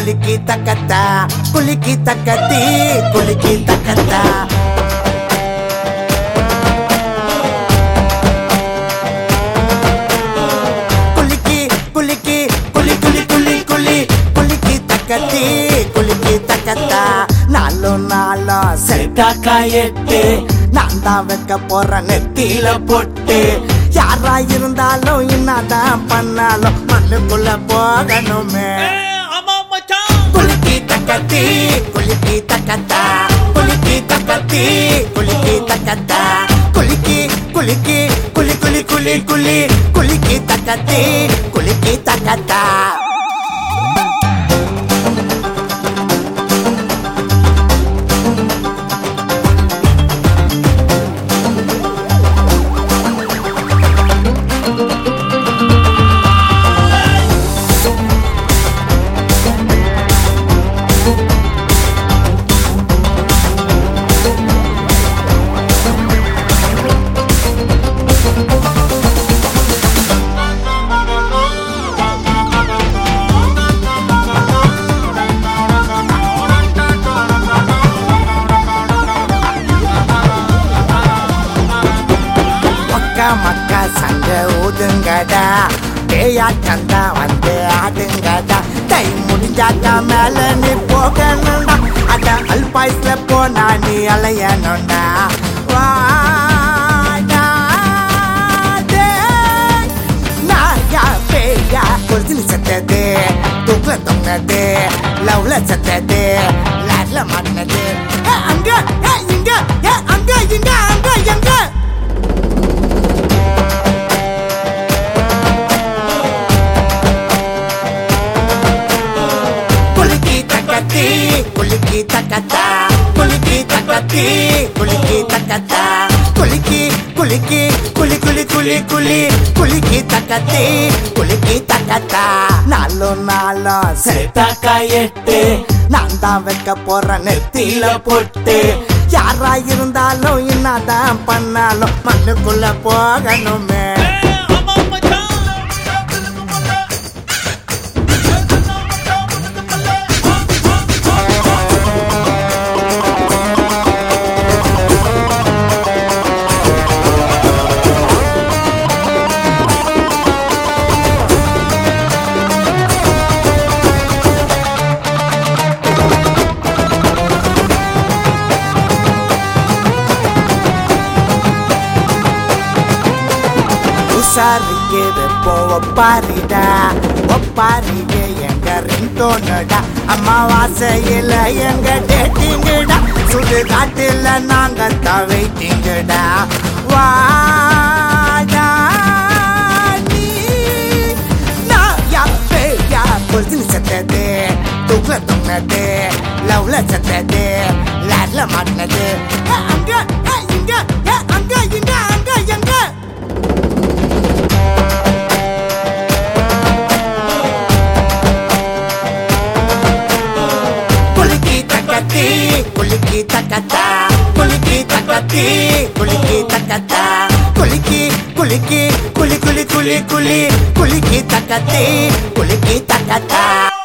குலுக்கி தக்கத்தா குலுக்கி தக்கத்தி குலுக்கி தக்கத்தா குலுக்கி குலுக்கி குலி குலி குலி குலி குலுக்கி தக்கத்தி குலுக்கி தக்கத்தா நாலும் நாளும் செட்டாக்கா எட்டு நான் தான் வைக்க போறேன் நெத்தியில பொட்டு யாரா இருந்தாலும் என்னதான் பண்ணாலும் மண்ணுக்குள்ள போகணுமே ஆமா மச்சான் குலுக்கி தக்கத்தி குலுக்கி தக்கத்தா குலுக்கி தக்கத்தி குலுக்கி தக்கத்தா குலுக்கி குலுக்கி குலி குலி குலி குலி குலுக்கி தக்கத்தி குலுக்கி தக்கத்தா மக்கா மக்கா சங்க ஊதுங்கடா பேயாட்டந்தா வந்து ஆடுங்கடா தை முடிஞ்சாக்கா மேல நீ போகணும்டா அத அல்பாய்ஸ்ல போனா நீ அலையணும்டா வாடா டேய். நாயா பேயா ஒரிஜினல் சத்தது தூக்குல தொங்கினது லவ்ல சத்தது லாட்ல மாட்டினது ஏ, அங்க ஏ, இங்க ஏ, அங்க இங்க அங்க எங்க குலுக்கி தக்கத்தி குலுக்கி தக்கத்தா குலுக்கி தக்கத்தி குலுக்கி தக்கத்தா குலுக்கி குலுக்கி குலி குலி குலி குலி குலுக்கி தக்கத்தி குலுக்கி தக்கத்தா நாலும் நாளும் சேர்த்தாக்கா எட்டு நான் தான் வைக்க போறேன் நெத்தியில பொட்டு யாரா இருந்தாலும் என்னதான் பண்ணாலும் மண்ணுக்குள்ள போகணுமே ஆமா மச்சான் உசாரிக்கு வெப்பம் ஒப்பாரிடா ஒப்பாரிக்கு எங்க ரிங்கோனுடா அமாவாசையில எங்க டேட்டிங்கடா சுடு காட்டுல நாங்க தவைட்டிங்கடா வாடா நீ நாயா பேயா பொருத்தினு சத்தது தூக்குல தொங்கினது லவ்ல சத்தது லாட்ல மாட்டினது ஏ, அங்க ஏ, இங்க ஏ, அங்க இங்க அங்க எங்க குலுக்கி தக்கத்தி குலுக்கி தக்கத்தா குலுக்கி தக்கத்தி குலுக்கி தக்கத்தா குலுக்கி குலுக்கி குலி குலி குலி குலி குலுக்கி தக்கத்தி குலுக்கி தக்கத்தா